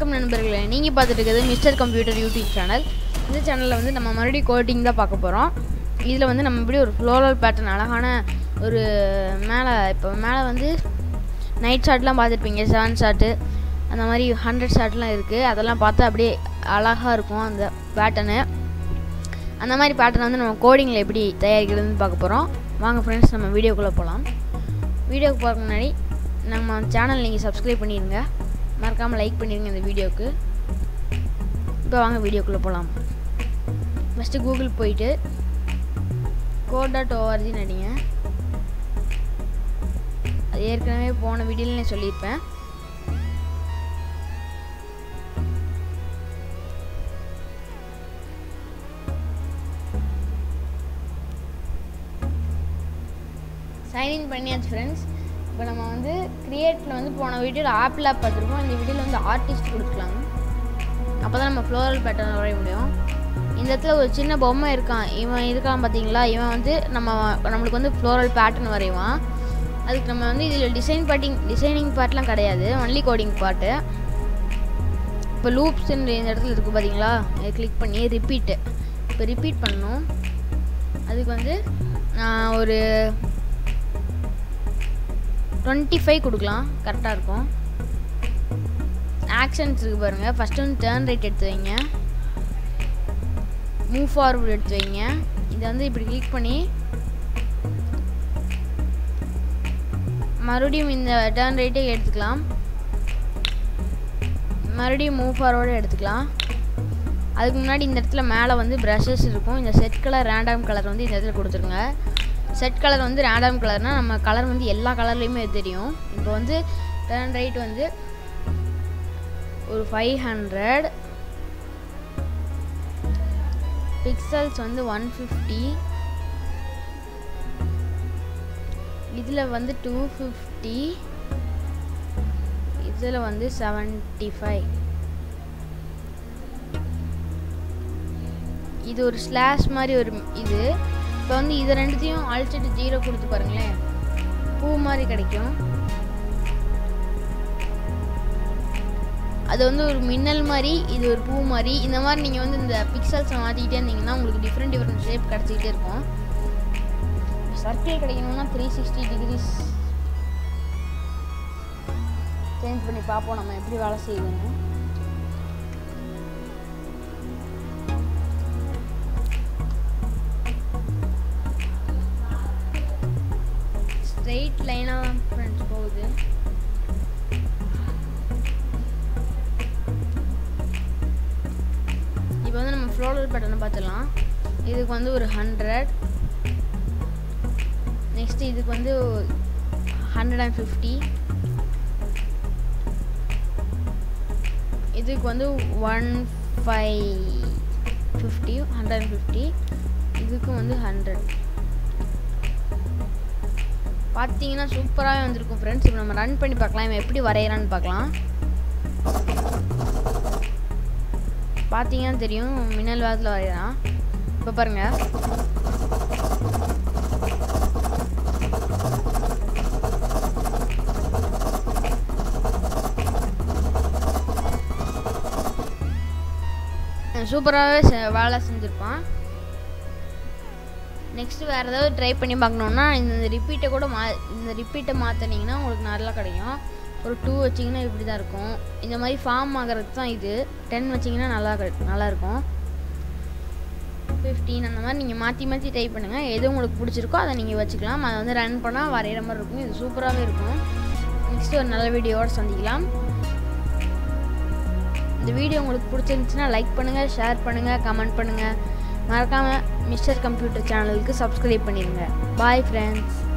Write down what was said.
வணக்கம் நண்பர்களே நீங்கள் பார்த்துட்டு இருக்கிறது மிஸ்டர் கம்ப்யூட்டர் யூடியூப் சேனல் இந்த சேனலில் வந்து நம்ம மறுபடியும் கோட்டிங் தான் பார்க்க போகிறோம் இதில் வந்து நம்ம இப்படி ஒரு ஃப்ளோரல் பேட்டர்ன் அழகான ஒரு மேலே இப்போ மேலே வந்து நைட் ஷாட்லாம் பார்த்துருப்பீங்க செவன் ஷாட்டு அந்த மாதிரி ஹண்ட்ரட் ஷாட்லாம் இருக்குது அதெல்லாம் பார்த்தா அப்படியே அழகாக இருக்கும் அந்த பேட்டர்னு அந்த மாதிரி பேட்டர்ன் வந்து நம்ம கோடிங்கில் எப்படி தயாரிக்கிறதுன்னு பார்க்க போகிறோம் வாங்க ஃப்ரெண்ட்ஸ் நம்ம வீடியோக்குள்ளே போகலாம் வீடியோக்கு போகிறதுக்கு முன்னாடி நம்ம சேனல் நீங்கள் சப்ஸ்கிரைப் பண்ணிடுங்க மறக்காமல் லைக் பண்ணிடுங்க இந்த வீடியோவுக்கு இப்போ வாங்க வீடியோக்குள்ளே போகலாம் ஃபஸ்ட்டு கூகுள் போயிட்டு கோட் டாட் ஓஆர்ஜின்னு அடிங்க அது ஏற்கனவே போன வீடியோவில் நான் சொல்லியிருப்பேன் சைன்இன் பண்ணியாச்சு ஃப்ரெண்ட்ஸ் இப்போ நம்ம வந்து கிரியேட்டில் வந்து போன வீடியோவில் ஆப்பிள் ஆப் பார்த்துருக்கோம் இந்த வீடியோவில் வந்து ஆர்டிஸ்ட் கொடுக்கலாம் அப்போ தான் நம்ம ஃப்ளோரல் பேட்டர்ன் வரைய முடியும் இந்த இடத்துல ஒரு சின்ன பொம்மை இருக்கான் இவன் இருக்கான் பார்த்தீங்களா இவன் வந்து நம்ம நம்மளுக்கு வந்து ஃப்ளோரல் பேட்டர்ன் வரைவான் அதுக்கு நம்ம வந்து இதில் டிசைன் பார்ட்டிங் டிசைனிங் பார்ட்லாம் கிடையாது ஒன்லி கோடிங் பார்ட்டு இப்போ லூப்ஸ் இந்த இடத்துல இருக்குது பார்த்தீங்களா இதை கிளிக் பண்ணி ரிப்பீட்டு இப்போ ரிப்பீட் பண்ணணும் அதுக்கு வந்து நான் ஒரு டுவெண்ட்டி ஃபைவ் கொடுக்கலாம் கரெக்டாக இருக்கும் ஆக்ஷன்ஸ் இருக்குது பாருங்கள் ஃபஸ்ட்டு வந்து டேர்ன் ரைட் எடுத்து வைங்க மூவ் ஃபார்வர்ட் எடுத்து வைங்க இதை வந்து இப்படி கிளிக் பண்ணி மறுபடியும் இந்த டேர்ன் ரைட்டே எடுத்துக்கலாம் மறுபடியும் மூவ் ஃபார்வர்டு எடுத்துக்கலாம் அதுக்கு முன்னாடி இந்த இடத்துல மேலே வந்து ப்ரஷஸ் இருக்கும் இந்த செட் கலர் ரேண்டம் கலர் வந்து இந்த இடத்துல கொடுத்துருங்க செட் கலர் வந்து ரேண்டம் கலர்னால் நம்ம கலர் வந்து எல்லா கலர்லேயுமே தெரியும் இப்போ வந்து டேர்ன் ரைட் வந்து ஒரு ஃபைவ் ஹண்ட்ரட் பிக்சல்ஸ் வந்து ஒன் ஃபிஃப்டி இதில் வந்து டூ ஃபிஃப்டி இதில் வந்து செவன்ட்டி ஃபைவ் இது ஒரு ஸ்லாஷ் மாதிரி ஒரு இது இப்போ வந்து இது ரெண்டுத்தையும் அழிச்சிட்டு ஜீரோ கொடுத்து பாருங்களேன் பூ மாதிரி கிடைக்கும் அது வந்து ஒரு மின்னல் மாதிரி இது ஒரு பூ மாதிரி இந்த மாதிரி நீங்கள் வந்து இந்த பிக்சல்ஸை மாற்றிக்கிட்டே இருந்தீங்கன்னா உங்களுக்கு டிஃப்ரெண்ட் டிஃப்ரெண்ட் ஷேப் கிடச்சிக்கிட்டே இருக்கும் சர்க்கிள் கிடைக்கணும்னா த்ரீ சிக்ஸ்டி டிகிரிஸ் சேஞ்ச் பண்ணி பார்ப்போம் நம்ம எப்படி வேலை செய்யுதுன்னு ஸ்ட்ரெயிட் லைனாக தான் ஃப்ரெண்ட்ஸ் போகுது இப்போ வந்து நம்ம ஃப்ளோரல் பேட்டர்னை பார்த்துடலாம் இதுக்கு வந்து ஒரு ஹண்ட்ரட் நெக்ஸ்ட் இதுக்கு வந்து ஹண்ட்ரட் அண்ட் ஃபிஃப்டி இதுக்கு வந்து one five fifty hundred and fifty இதுக்கும் வந்து ஹண்ட்ரட் பார்த்தீங்கன்னா சூப்பராகவே வந்திருக்கும் ஃப்ரெண்ட்ஸ் இப்போ நம்ம ரன் பண்ணி பார்க்கலாம் இவன் எப்படி வரைகிறான்னு பார்க்கலாம் பார்த்தீங்கன்னா தெரியும் மின்னல் வேகத்தில் வரைகிறான் இப்போ பாருங்கள் சூப்பராகவே வேலை செஞ்சுருப்பான் நெக்ஸ்ட் வேறு ஏதாவது ட்ரை பண்ணி பார்க்கணுன்னா இந்த ரிப்பீட்டை கூட மா இந்த ரிப்பீட்டை மாற்றினீங்கன்னா உங்களுக்கு நல்லா கிடைக்கும் ஒரு டூ வச்சிங்கன்னா இப்படி தான் இருக்கும் இந்த மாதிரி ஃபார்ம் ஆகிறதுக்கு தான் இது டென் வச்சிங்கன்னா நல்லா நல்லாயிருக்கும் ஃபிஃப்டீன் அந்த மாதிரி நீங்கள் மாற்றி மாற்றி டைப் பண்ணுங்கள் எது உங்களுக்கு பிடிச்சிருக்கோ அதை நீங்கள் வச்சுக்கலாம் அதை வந்து ரன் பண்ணால் வரைகிற மாதிரி இருக்கும் இது சூப்பராகவே இருக்கும் நெக்ஸ்ட் ஒரு நல்ல வீடியோவோடு சந்திக்கலாம் இந்த வீடியோ உங்களுக்கு பிடிச்சிருந்துச்சுன்னா லைக் பண்ணுங்கள் ஷேர் பண்ணுங்கள் கமெண்ட் பண்ணுங்கள் மறக்காமல் மிஸ்டர் கம்ப்யூட்டர் சேனலுக்கு சப்ஸ்கிரைப் பண்ணிடுங்க பாய் ஃப்ரெண்ட்ஸ்